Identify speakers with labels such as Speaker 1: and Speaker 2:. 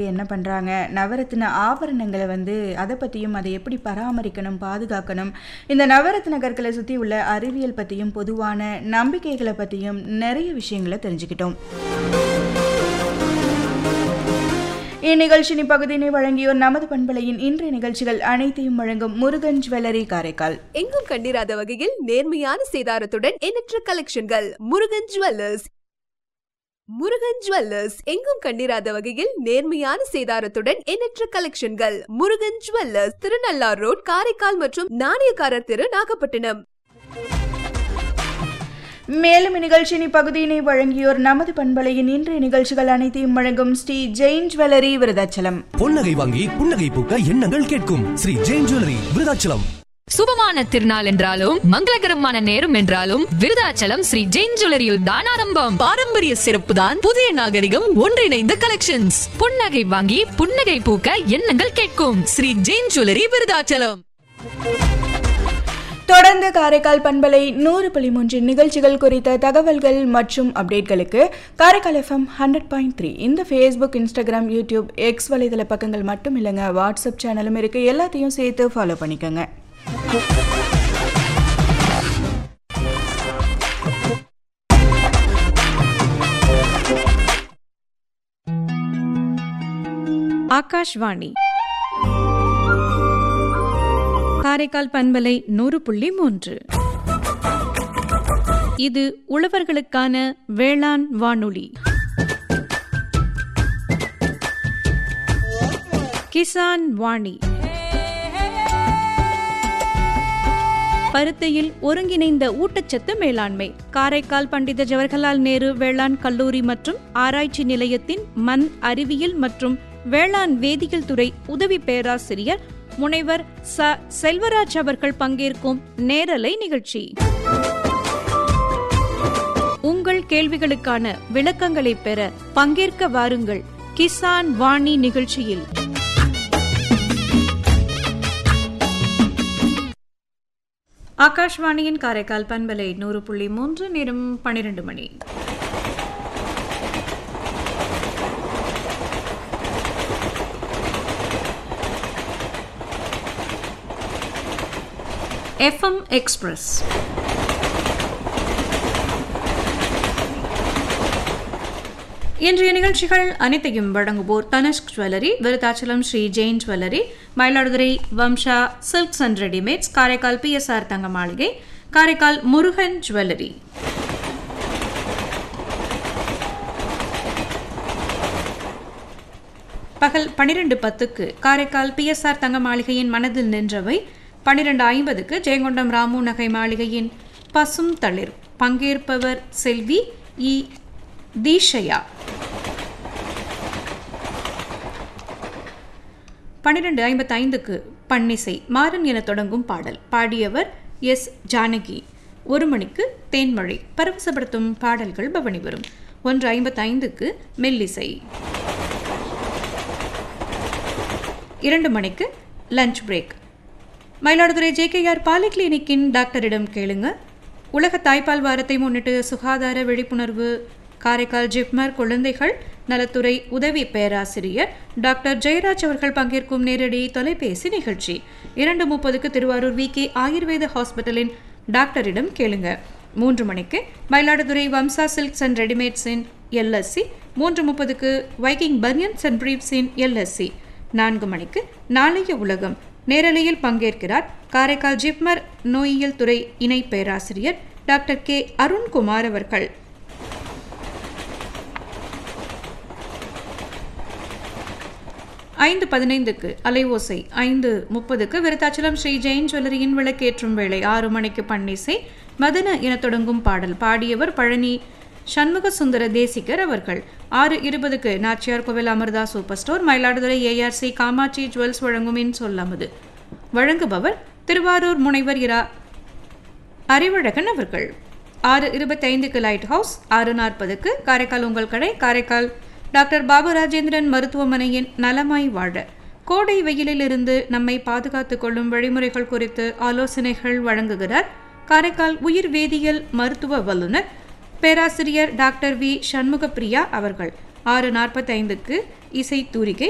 Speaker 1: நவரத்தினங்களுக்கு என்ன பண்ணுறாங்க நவரத்தின ஆபரணங்களை வந்து அதை பற்றியும் அதை எப்படி பராமரிக்கணும் பாதுகாக்கணும் இந்த நவரத்தின கற்களை சுற்றி உள்ள அறிவியல் பற்றியும் பொதுவான நம்பிக்கைகளை பற்றியும் நிறைய விஷயங்களை தெரிஞ்சுக்கிட்டோம் இந்நிகழ்ச்சியின் பகுதியினை வழங்கியோர் நமது பண்பலையின் இன்றைய நிகழ்ச்சிகள் அனைத்தையும் வழங்கும் முருகன் ஜுவல்லரி காரைக்கால்
Speaker 2: எங்கும் கண்டிராத வகையில் நேர்மையான சேதாரத்துடன் எண்ணற்ற கலெக்ஷன்கள் முருகன் ஜுவல்லர்ஸ் முருகன் ஜுவல்லர்ஸ் எங்கும் கண்டிராத வகையில் நேர்மையான சேதாரத்துடன் எண்ணற்ற கலெக்ஷன்கள் முருகன் ஜுவல்லர்ஸ் திருநள்ளார் ரோட் காரைக்கால் மற்றும் நாணயக்காரர் தெரு நாகப்பட்டினம்
Speaker 1: மேலும் இந்நிகழ்ச்சியின் இப்பகுதியினை வழங்கியோர் நமது பண்பலையின் இன்றைய நிகழ்ச்சிகள் அனைத்தையும் வழங்கும் ஸ்ரீ ஜெயின் ஜுவல்லரி விருதாச்சலம்
Speaker 3: பொன்னகை வாங்கி புன்னகை பூக்க எண்ணங்கள் கேட்கும் ஸ்ரீ ஜெயின் ஜுவல்லரி விருதாச்சலம்
Speaker 4: சுபமான திருநாள் என்றாலும் மங்களகரமான நேரம் என்றாலும் விருதாச்சலம் ஸ்ரீ ஜெயின் ஜுவல்லரியில் தான் ஆரம்பம்
Speaker 5: பாரம்பரிய சிறப்பு தான் புதிய நாகரிகம் ஒன்றிணைந்த கலெக்ஷன்ஸ்
Speaker 4: புன்னகை வாங்கி புன்னகை பூக்க எண்ணங்கள் கேட்கும்
Speaker 5: ஸ்ரீ ஜெயின் ஜுவல்லரி விருதாச்சலம்
Speaker 1: தொடர்ந்து காரைக்கால் பண்பலை நூறு புள்ளி மூன்றின் நிகழ்ச்சிகள் குறித்த தகவல்கள் மற்றும் அப்டேட்களுக்கு Karaikal FM hundred point three இந்த ஃபேஸ்புக் இன்ஸ்டாகிராம் யூடியூப் எக்ஸ் வலைதள பக்கங்கள் மட்டும் இல்லைங்க வாட்ஸ்அப் சேனலும் இருக்கு எல்லாத்தையும் சேர்த்து ஃபாலோ பண்ணிக்கோங்க
Speaker 6: ஆகாஷ்வாணி காரைக்கால் பண்பலை நூறு புள்ளி மூன்று இது உழவர்களுக்கான வேளாண் வானொலி கிசான் வாணி பருத்தியில் ஒருங்கிணைந்த ஊட்டச்சத்து மேலாண்மை காரைக்கால் பண்டித ஜவஹர்லால் நேரு வேளாண் கல்லூரி மற்றும் ஆராய்ச்சி நிலையத்தின் மண் அறிவியல் மற்றும் வேளாண் வேதியியல் துறை உதவி பேராசிரியர் முனைவர் ச செல்வராஜ் அவர்கள் பங்கேற்கும் நேரலை நிகழ்ச்சி உங்கள் கேள்விகளுக்கான விளக்கங்களை பெற பங்கேற்க வாருங்கள் கிசான் வாணி நிகழ்ச்சியில் ஆகாஷ்வாணியின் காரைக்கால் பண்பலை நூறு புள்ளி மூன்று நேரம் பனிரெண்டு மணி எஃப்எம் எக்ஸ்பிரஸ் இன்றைய நிகழ்ச்சிகள் அனைத்தையும் வழங்குவோர் Dhanush jewellery Virudhachalam Shri Jain jewellery Mayiladuthurai Vamsa silks and readymades Karaikal BSR Thanga Maligai Karaikal Murugan jewellery பகல் பனிரெண்டு பத்துக்கு காரைக்கால் பிஎஸ்ஆர் தங்க மாளிகையின் மனதில் நின்றவை பனிரெண்டு ஐம்பதுக்கு ஜெயங்கொண்டம் ராமு நகை மாளிகையின் பசும் தளிர் பங்கேற்பவர் செல்வி இ தீஷயா பன்னிரெண்டு ஐம்பத்தி ஐந்துக்கு பன்னிசை மாறன் என தொடங்கும் பாடல் பாடியவர் எஸ் ஜானகி ஒரு மணிக்கு தேன்மழை பரவசப்படுத்தும் பாடல்கள் பவனி வரும் ஒன்று ஐம்பத்தி ஐந்துக்கு மெல்லிசை இரண்டு மணிக்கு lunch break Mayiladuthurai JKR poly கிளினிக்கின் டாக்டரிடம் கேளுங்க உலக தாய்ப்பால் வாரத்தை முன்னிட்டு சுகாதார விழிப்புணர்வு காரைக்கால் ஜிப்மர் குழந்தைகள் நலத்துறை உதவி பேராசிரியர் டாக்டர் ஜெயராஜ் அவர்கள் பங்கேற்கும் நேரடி தொலைபேசி நிகழ்ச்சி இரண்டு முப்பதுக்கு திருவாரூர் வி கே ஆயுர்வேத ஹாஸ்பிட்டலின் டாக்டரிடம் கேளுங்க மூன்று மணிக்கு மயிலாடுதுறை வம்சா சில்க்ஸ் அண்ட் ரெடிமேட்ஸின் எல்எஸ்சி மூன்று முப்பதுக்கு வைக்கிங் பனியன்ஸ் அண்ட் பிரீப்ஸின் எல்எஸ்சி நான்கு மணிக்கு நாளைய உலகம் நேரலையில் பங்கேற்கிறார் காரைக்கால் ஜிப்மர் நோயியல் துறை இணை பேராசிரியர் டாக்டர் கே அருண்குமார் அவர்கள் ஐந்து பதினைந்துக்கு அலைவோசை ஐந்து முப்பதுக்கு விருத்தாச்சலம் ஸ்ரீ ஜெயின் ஜுவல்லரியின் விளக்கேற்றும் வேளை ஆறு மணிக்கு பன்னிசை மதன என தொடங்கும் பாடல் பாடியவர் பழனி சண்முக சுந்தர தேசிகர் அவர்கள் ஆறு இருபதுக்கு Nachiyar Kovil Amirtha super store Mayiladuthurai ARC Kamatchi jewels வழங்கும் இன் சொல்லமுது வழங்குபவர் திருவாரூர் முனைவர் இரா அறிவழகன் அவர்கள் ஆறு இருபத்தைந்துக்கு லைட் ஹவுஸ் ஆறு நாற்பதுக்கு காரைக்கால் உங்கள் கடை காரைக்கால் டாக்டர் பாபு ராஜேந்திரன் மருத்துவமனையின் நலமாய் வாழ கோடை வெயிலிலிருந்து நம்மை பாதுகாத்துக் கொள்ளும் வழிமுறைகள் குறித்து ஆலோசனைகள் வழங்குகிறார் காரைக்கால் உயிர் வேதியியல் மருத்துவ வல்லுநர் பேராசிரியர் டாக்டர் வி சண்முகப்பிரியா அவர்கள் ஆறு நாற்பத்தைந்துக்கு இசை தூரிகை